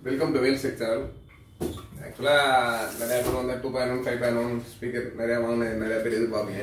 Welcome to வேல் check channel ஆக்சுவலாக நிறைய பேர் வந்து two point one five point one speaker நிறையா வாங்கின நிறைய பேர் எதிர்பார்ப்பீங்க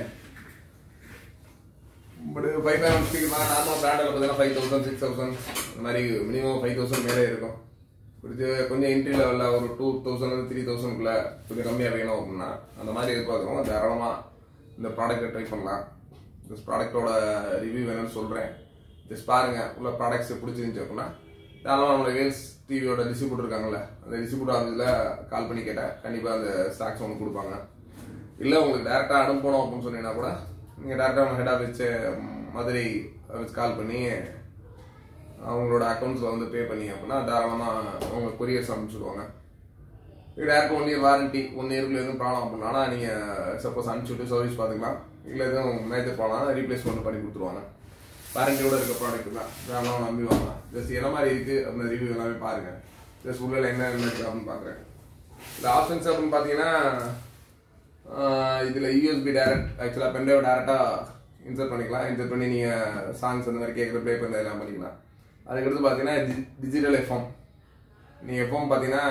but five point one speaker தான் நார்மல் பிராண்டில் பார்த்தீங்கன்னா ஃபைவ் தௌசண்ட் சிக்ஸ் தௌசண்ட் இந்த மாதிரி மினிமம் ஃபைவ் தௌசண்ட் மேலே இருக்கும் இது கொஞ்சம் என்ட்ரி லெவலில் ஒரு டூ தௌசண்ட் த்ரீ தௌசண்ட்குள்ளே கொஞ்சம் கம்மியாக வேணும் அப்படின்னா அந்த மாதிரி எதிர்பார்க்குறோம் தாராளமாக இந்த ப்ராடக்ட்டை ட்ரை பண்ணலாம் இந்த ப்ராடக்ட்டோட ரிவ்யூ வேணும்னு சொல்கிறேன் ஜஸ்ட் பாருங்க உள்ள ப்ராடக்ட்ஸ் பிடிச்சிருந்துச்சு அப்படின்னா தாராளமாக நம்மளோட வேல்ஸ் டிவியோட டிஸ்ட்ரிபியூட்டர் இருக்காங்கல்ல அந்த டிஸ்ட்ரிபியூட்டர் ஆஃபீஸில் கால் பண்ணி கேட்டேன் கண்டிப்பாக அந்த ஸ்டாக்ஸ் ஒன்று கொடுப்பாங்க இல்லை உங்களுக்கு டேரெக்டாக அனுப்பணும் அப்படின்னு சொன்னீங்கன்னா கூட நீங்கள் டேரெக்டாக நம்ம head office Madurai office call பண்ணி அவங்களோட அக்கௌண்ட்ஸில் வந்து பே பண்ணி அப்படின்னா தாராளமாக அவங்க கொரியர்ஸ் அனுப்பிச்சுடுவாங்க இது direct one year warranty one இயர்க்குள்ள எதுவும் ப்ராப்ளம் அப்படின்னா நீங்கள் சப்போஸ் அனுப்பிச்சுட்டு சர்வீஸ் பார்த்துக்கலாம் இல்லை எதுவும் மேஜர் ப்ராப்ளம் ரீப்ளேஸ்மெண்ட் பண்ணி கொடுத்துருவாங்க வாரண்டியோட இருக்க ப்ராடக்ட் தான் தாராளமாக நம்பி வாங்கலாம் ஜஸ்ட் என்ன மாதிரி இருக்குது அந்த ரிவ்யூ எல்லாமே பாருங்கள் ஜஸ்ட் உள்ள என்ன என்ன இருக்குது அப்படின்னு பார்க்குறேன் இந்த ஆப்ஷன்ஸ் அப்படின்னு பார்த்தீங்கன்னா இதில் யூஎஸ்பி டேரக்ட் ஆக்சுவலாக பென்ட்ரைவ் டேரெக்டாக இன்சர்ட் பண்ணிக்கலாம் இன்சர்ட் பண்ணி நீங்கள் சாங்ஸ் அந்த மாதிரி கேட்குற ப்ளே பண்ண எல்லாம் பண்ணிக்கலாம் அதுக்கடுத்து பார்த்தீங்கன்னா டிஜிட்டல் எஃப்எம் நீங்கள் எஃப்எம் பார்த்தீங்கன்னா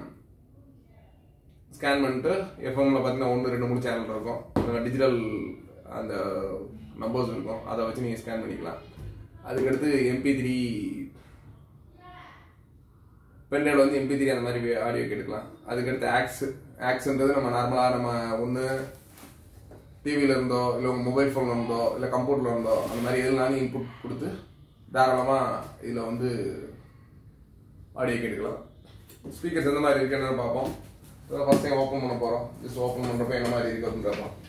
ஸ்கேன் பண்ணிட்டு எஃப்எம்ல பார்த்தீங்கன்னா ஒன்று ரெண்டு மூணு சேனல் இருக்கும் அந்த டிஜிட்டல் அந்த நம்பர்ஸ் இருக்கும் அதை வச்சு நீங்கள் ஸ்கேன் பண்ணிக்கலாம் அதுக்கடுத்து எம்பி த்ரீ பென்ட்ரைவில் வந்து எம்பி த்ரீ அந்த மாதிரி ஆடியோ கேட்டுக்கலாம் அதுக்கடுத்து ஆக்ஸ் ஆக்ஸ்ன்றது நம்ம நார்மலாக நம்ம ஒன்று டிவியில் இருந்தோ இல்லை உங்கள் மொபைல் ஃபோனில் இருந்தோ இல்லை கம்ப்யூட்டரில் இருந்தோ அந்த மாதிரி எதுனாலும் இன்புட் கொடுத்து தாராளமாக இதில் வந்து ஆடியோ கேட்டுக்கலாம் ஸ்பீக்கர்ஸ் எந்த மாதிரி இருக்கு என்னன்னு பார்ப்போம் ஃபர்ஸ்ட் டைம் ஓப்பன் பண்ண போகிறோம் ஜஸ்ட் ஓப்பன் பண்ணுறப்ப என்ன மாதிரி இருக்கு அப்படின்னு பார்ப்போம்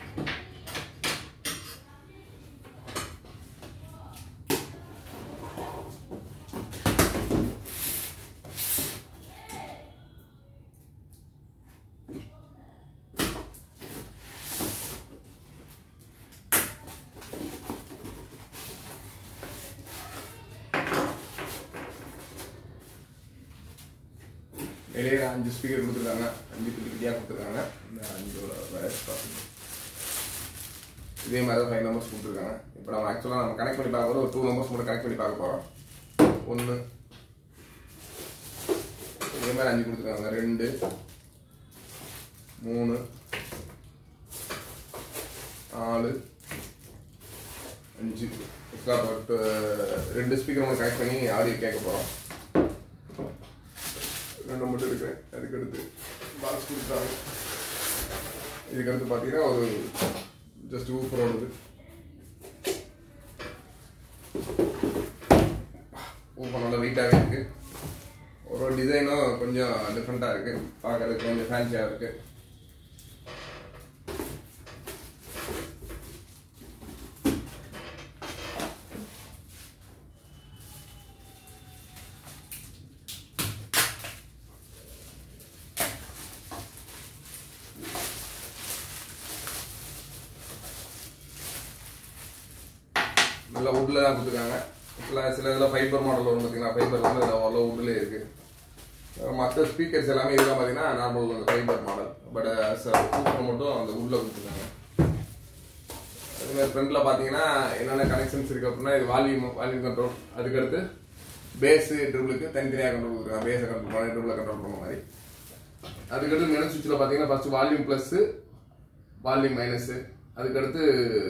வெளியே அஞ்சு ஸ்பீக்கர் கொடுத்துருக்காங்க அஞ்சு குட்டி குட்டியாக கொடுத்துருக்காங்க இந்த அஞ்சோட வயசு பார்த்துங்க இதே மாதிரி தான் ஃபைவ் நம்பர்ஸ் கொடுத்துருக்காங்க இப்போ நம்ம ஆக்சுவலாக நம்ம கனெக்ட் பண்ணி பார்க்க ஒரு டூ நம்பர்ஸ் மட்டும் கனெக்ட் பண்ணி பார்க்க போகிறோம் ஒன்று இதே மாதிரி அஞ்சு கொடுத்துருக்காங்க ரெண்டு மூணு நாலு அஞ்சு பட் ரெண்டு ஸ்பீக்கர் மட்டும் கனெக்ட் பண்ணி ஆடியோ கேட்க போகிறோம் ரெண்டு மட்டும் இருக்கு அதுக்கடுத்து பாக்ஸ் கொடுத்தாங்க இதுக்கடுத்து பார்த்தீங்கன்னா ஒரு ஜஸ்ட் ஊப்பரோடது ஊப்பர் நல்ல வெயிட்டாகவே இருக்கு ஒரு ஒரு டிசைனும் கொஞ்சம் டிஃப்ரெண்ட்டாக இருக்கு பார்க்கறதுக்கு கொஞ்சம் ஃபேன்சியாக இருக்கு நல்லா வுட்டில் தான் கொடுத்துருக்காங்க சில சில இதில் ஃபைபர் மாடல் வரும் பார்த்தீங்கன்னா ஃபைபர் வந்து அவ்வளோ வுட்லேயே இருக்கு மற்ற ஸ்பீக்கர்ஸ் எல்லாமே இதெல்லாம் பார்த்தீங்கன்னா normal fibre model but super மட்டும் அந்த உள்ள கொடுத்துருக்காங்க அதுமாதிரி ஃப்ரண்ட்டில் பார்த்தீங்கன்னா என்னென்ன கனெக்ஷன்ஸ் இருக்குது அப்படின்னா இது வால்யூம் வால்யூம் கண்ட்ரோல் அதுக்கடுத்து பேஸு ட்ரிபிளுக்கு தனித்தனியாக கண்ட்ரோல் கொடுத்துருக்காங்க பேஸை கண்ட்ரோல் பண்ணி ட்ரிபிளை கண்ட்ரோல் பண்ண மாதிரி அதுக்கடுத்து மெனு சுவிட்சில் பார்த்தீங்கன்னா first volume plus volume minus அதுக்கடுத்து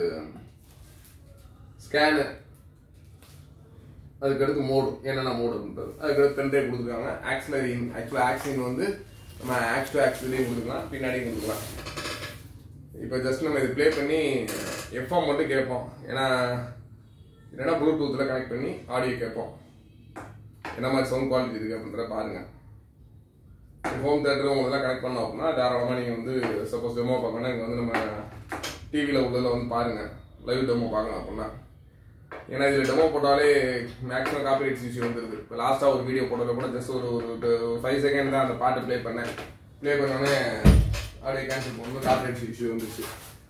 ஸ்கேனு அதுக்கடுத்து மோடு என்னென்ன மோடு அப்படின்றது அதுக்கடுத்து பென்ட்ரைவ் கொடுத்துருக்காங்க ஆக்சிலரின் ஆக்சுவலாக ஆக்சின் வந்து நம்ம ஆக்ஸ் டு ஆக்சிலையும் கொடுத்துக்கலாம் பின்னாடியும் கொடுத்துக்கலாம் இப்போ ஜஸ்ட் நம்ம இது ப்ளே பண்ணி எஃப்எம் மட்டும் கேட்போம் ஏன்னா இல்லைன்னா ப்ளூடூத்தில் கனெக்ட் பண்ணி ஆடியோ கேட்போம் என்ன மாதிரி சவுண்ட் குவாலிட்டி இருக்குது அப்படின்றத பாருங்கள் ஹோம் தேட்டர் உங்களெல்லாம் கனெக்ட் பண்ணோம் அப்படின்னா தாராளமாக நீங்கள் வந்து சப்போஸ் டெமோ பார்க்கணும்னா இங்கே வந்து நம்ம டிவியில் உள்ளதில் வந்து பாருங்கள் லைவ் டெமோ பார்க்கலாம் அப்படின்னா ஏன்னா இதில் டெமோ போட்டாலே மேக்ஸிமம் காப்பிரைட்ஸ் இஷ்யூ வந்துருது இப்போ லாஸ்ட்டாக ஒரு வீடியோ போட்டதில் கூட ஜஸ்ட் ஒரு ஒரு ஃபைவ் செகண்ட் தான் அந்த பாட்டு ப்ளே பண்ணேன் ப்ளே பண்ணோடனே அப்படியே கேன்சல் பண்ணும்போது காப்பிரைட்ஸ் இஷ்யூ வந்துருச்சு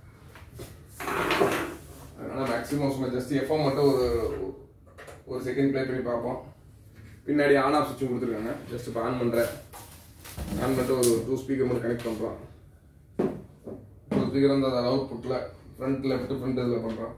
அதனால் மேக்ஸிமம் சும்மா ஜஸ்ட் எஃப்எம் மட்டும் ஒரு ஒரு செகண்ட் ப்ளே பண்ணி பார்ப்போம் பின்னாடி ஆன் ஆஃப் சுவிட்சும் கொடுத்துருக்காங்க ஜஸ்ட் இப்போ ஆன் பண்ணுறேன் ஆன் பண்ணிட்டு ஒரு டூ ஸ்பீக்கர் மட்டும் கனெக்ட் பண்ணுறோம் டூ ஸ்பீக்கர் வந்து அதை அவுட் புட்டில் ஃப்ரண்ட் லெஃப்ட் ஃப்ரண்ட் இதில் பண்ணுறோம்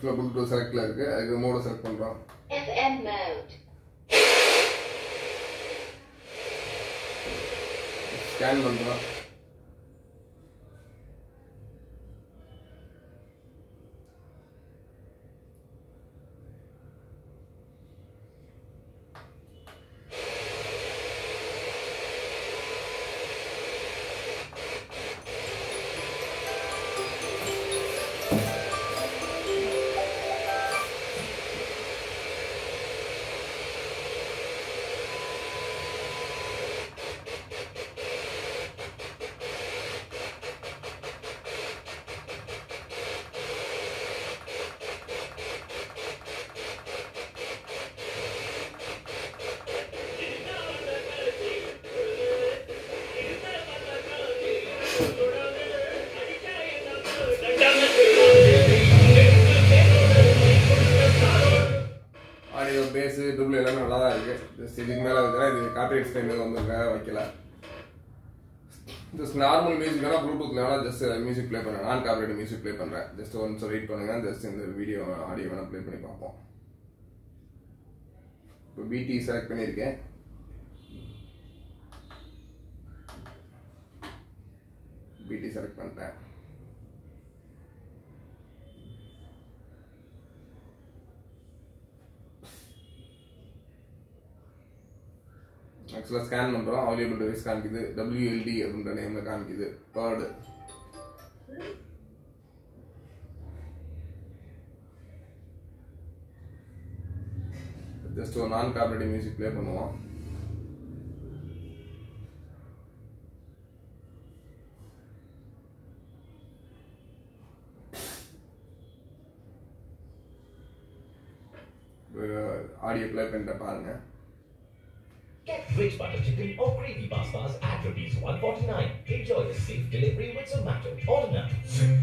ஆக்சுவலாக ப்ளூடூத் செலக்டில் இருக்குது அதுக்கு மோட செலக்ட் பண்ணுறோம் FM mode. ஸ்கேன் பண்ணுறோம் ஆடியோ பேஸு டபுள் எல்லாமே நல்லா தான் இருக்குது ஜஸ்ட் இதுக்கு மேலே வைக்கிறேன் இது காப்பிரைட் டைமில் வந்துருங்க வைக்கல ஜஸ்ட் நார்மல் மியூசிக் வேணால் ப்ளூடூத்ல வேணால் ஜஸ்ட் மியூசிக் ப்ளே பண்ணுறேன் நான் காப்பிரைட் மியூசிக் ப்ளே பண்ணுறேன் ஜஸ்ட் ஒன்ஸ் வெயிட் பண்ணுங்க ஜஸ்ட் இந்த வீடியோ ஆடியோ வேணால் ப்ளே பண்ணி பார்ப்போம் இப்போ பிடி செலக்ட் பண்ணியிருக்கேன் பிடி செலக்ட் பண்ணிட்டேன் ஆக்சுவலாக ஸ்கேன் பண்ணுறோம் அவைலபிள் டிவைஸ் காமிக்குது டபிள்யூஎல்டி அப்படின்ற நேமில் காமிக்குது தேர்டு ஜஸ்ட் ஒரு நான் காப்பரேட்டிவ் மியூசிக் ப்ளே பண்ணுவோம் ஆடியோ ப்ளே பண்ணிட்ட பாருங்க Get rich butter chicken or gravy pastas at rupees 149. Enjoy the safe delivery with Zomato. Order now.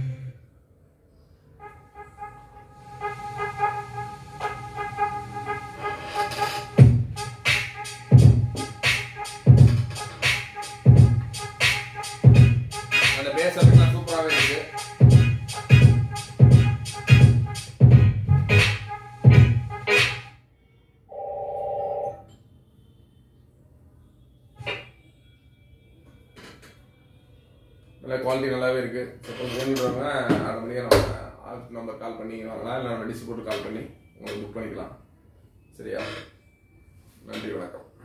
அந்த பேஸ் அப்படின்னா சூப்பராகவே இருக்கு நல்ல குவாலிட்டி நல்லாவே இருக்கு சப்போஸ் வேணுன்றவங்க அரை மணிக்கு நம்ம ஆஃப் நம்பர் கால் பண்ணி வாங்கலாம் இல்லை நம்ம டிஸ்ட்ரிபியூட்டர் கால் பண்ணி உங்களுக்கு புக் பண்ணிக்கலாம் சரியா நன்றி வணக்கம்